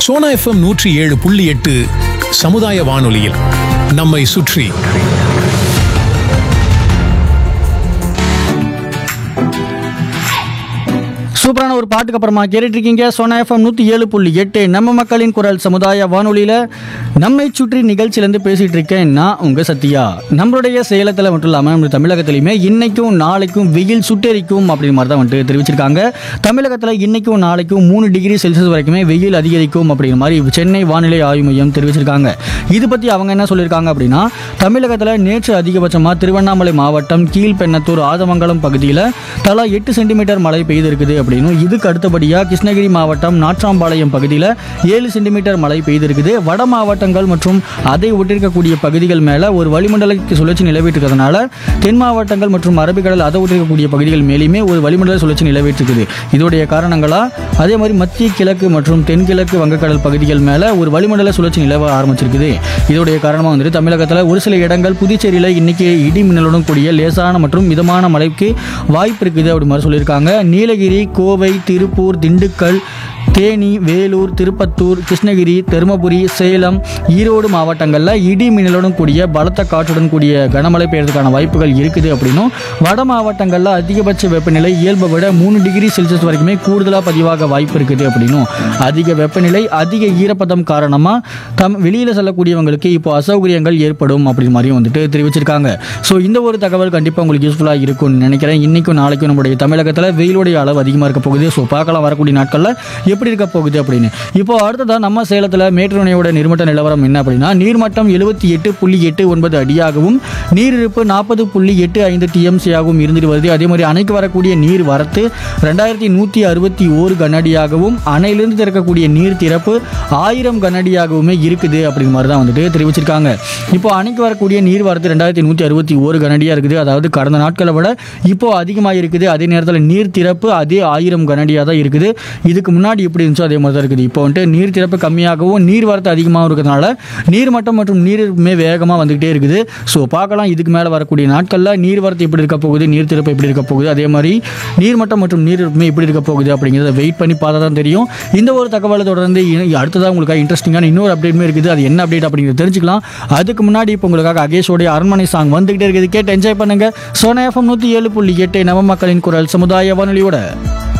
Sona FM நூற்றி ஏழு புள்ளி எட்டு சமுதாய வானொலியில் நம்மை சுற்றி சூப்பரான ஒரு பாட்டுக்கு அப்புறமா கேட்டுட்டு இருக்கீங்க சோனா எஃப்எம் நூற்றி ஏழு புள்ளி எட்டு நம்ம மக்களின் குரல் சமுதாய வானொலியில் நம்மை சுற்றி நிகழ்ச்சியிலேருந்து பேசிகிட்டு இருக்கேன் நான் உங்கள் சத்யா நம்மளுடைய சேலத்தில் மட்டும் இல்லாமல் நம்ம தமிழகத்துலையுமே இன்னைக்கும் நாளைக்கும் வெயில் சுட்டெரிக்கும் அப்படின்ற மாதிரி தான் வந்துட்டு தெரிவிச்சிருக்காங்க தமிழகத்தில் இன்னைக்கும் நாளைக்கும் மூணு டிகிரி செல்சியஸ் வரைக்குமே வெயில் அதிகரிக்கும் அப்படிங்கிற மாதிரி சென்னை வானிலை ஆய்வு மையம் தெரிவிச்சிருக்காங்க இது பற்றி அவங்க என்ன சொல்லியிருக்காங்க அப்படின்னா தமிழகத்தில் நேற்று அதிகபட்சமாக திருவண்ணாமலை மாவட்டம் கீழ்பெண்ணத்தூர் ஆதமங்கலம் பகுதியில் தலா எட்டு சென்டிமீட்டர் மழை பெய்திருக்குது அப்படின்னும் இதுக்கு அடுத்தபடியாக கிருஷ்ணகிரி மாவட்டம் நாற்றாம்பாளையம் பகுதியில் ஏழு சென்டிமீட்டர் மழை பெய்திருக்குது வட மாவட்டங்கள் மற்றும் அதை ஒட்டிருக்கக்கூடிய பகுதிகள் மேலே ஒரு வளிமண்டல சுழற்சி நிலவிட்டிருக்கிறதுனால தென் மாவட்டங்கள் மற்றும் அரபிக்கடல் அதை ஒட்டிருக்கக்கூடிய பகுதிகள் மேலேயுமே ஒரு வளிமண்டல சுழற்சி நிலவிட்டிருக்குது இதோடைய காரணங்களா அதே மாதிரி மத்திய கிழக்கு மற்றும் தென்கிழக்கு வங்கக்கடல் பகுதிகள் மேலே ஒரு வளிமண்டல சுழற்சி நிலவ ஆரம்பிச்சிருக்குது இதோடைய காரணமாக வந்துட்டு தமிழகத்தில் ஒரு சில இடங்கள் புதுச்சேரியில் இன்னைக்கு இடி மின்னலுடன் கூடிய லேசான மற்றும் மிதமான மழைக்கு வாய்ப்பு இருக்குது அப்படி மாதிரி சொல்லியிருக்காங்க நீலகிரி கோவை திருப்பூர் திண்டுக்கல் தேனி வேலூர் திருப்பத்தூர் கிருஷ்ணகிரி தருமபுரி சேலம் ஈரோடு மாவட்டங்களில் இடி மின்னலுடன் கூடிய பலத்த காற்றுடன் கூடிய கனமழை பெய்யறதுக்கான வாய்ப்புகள் இருக்குது அப்படின்னும் வட மாவட்டங்களில் அதிகபட்ச வெப்பநிலை இயல்பை விட மூணு டிகிரி செல்சியஸ் வரைக்குமே கூடுதலாக பதிவாக வாய்ப்பு இருக்குது அப்படின்னும் அதிக வெப்பநிலை அதிக ஈரப்பதம் காரணமாக தம் வெளியில் செல்லக்கூடியவங்களுக்கு இப்போ அசௌகரியங்கள் ஏற்படும் அப்படி மாதிரியும் வந்துட்டு தெரிவிச்சிருக்காங்க ஸோ இந்த ஒரு தகவல் கண்டிப்பாக உங்களுக்கு யூஸ்ஃபுல்லாக இருக்கும்னு நினைக்கிறேன் இன்னைக்கும் நாளைக்கும் நம்முடைய தமிழகத்தில் வெயிலுடைய அளவு அதிகமாக இருக்க போகுது ஸோ பார்க்கலாம் வரக்கூடிய நாட்களில் எப்படி இருக்க போகுது அப்படின்னு இப்போ அடுத்ததாக நம்ம சேலத்தில் மேட்டுணையோட நீர்மட்ட நிலவரம் என்ன அப்படின்னா நீர்மட்டம் எழுபத்தி எட்டு புள்ளி எட்டு ஒன்பது அடியாகவும் நீரிருப்பு நாற்பது புள்ளி எட்டு ஐந்து டிஎம்சியாகவும் இருந்துட்டு வருது அதே மாதிரி அணைக்கு வரக்கூடிய நீர் வரத்து ரெண்டாயிரத்தி நூற்றி அறுபத்தி ஓரு கனஅடியாகவும் அணையிலிருந்து திறக்கக்கூடிய நீர் திறப்பு ஆயிரம் கனஅடியாகவுமே இருக்குது அப்படிங்கிற மாதிரி தான் வந்துட்டு தெரிவிச்சிருக்காங்க இப்போ அணைக்கு வரக்கூடிய நீர் வரத்து ரெண்டாயிரத்தி நூற்றி அறுபத்தி ஓரு கனஅடியாக இருக்குது அதாவது கடந்த நாட்களை விட இப்போ அதிகமாக இருக்குது அதே நேரத்தில் நீர் திறப்பு அதே ஆயிரம் கனஅடியாக தான் இருக்குது இதுக்கு முன்னாடி எப்படி இருந்துச்சோ அதே மாதிரி தான் இருக்குது இப்போ வந்துட்டு நீர் திறப்பு கம்மியாகவும் நீர் வரத்து அதிகமாகவும் இருக்கிறதுனால நீர்மட்டம் மற்றும் நீருமே வேகமாக வந்துகிட்டே இருக்குது ஸோ பார்க்கலாம் இதுக்கு மேலே வரக்கூடிய நாட்களில் நீர் வரத்து எப்படி இருக்க போகுது நீர் திறப்பு எப்படி இருக்க போகுது அதே மாதிரி நீர்மட்டம் மற்றும் நீரிருப்புமே எப்படி இருக்க போகுது அப்படிங்கிறத வெயிட் பண்ணி பார்த்தா தான் தெரியும் இந்த ஒரு தகவலை தொடர்ந்து இ- அடுத்ததாக உங்களுக்காக இன்ட்ரெஸ்டிங்கான இன்னொரு அப்டேட்மே இருக்குது அது என்ன அப்டேட் அப்படிங்கிறத தெரிஞ்சுக்கலாம் அதுக்கு முன்னாடி இப்போ உங்களுக்காக அகேஷோடைய அரண்மனை சாங் வந்துகிட்டே இருக்குது கேட்டு என்ஜாய் பண்ணுங்க சோனா எஃப்எம் நூற்றி ஏழு புள்ளி எட்டு நவ மக்களின் குரல் சமுதாய வானொலியோட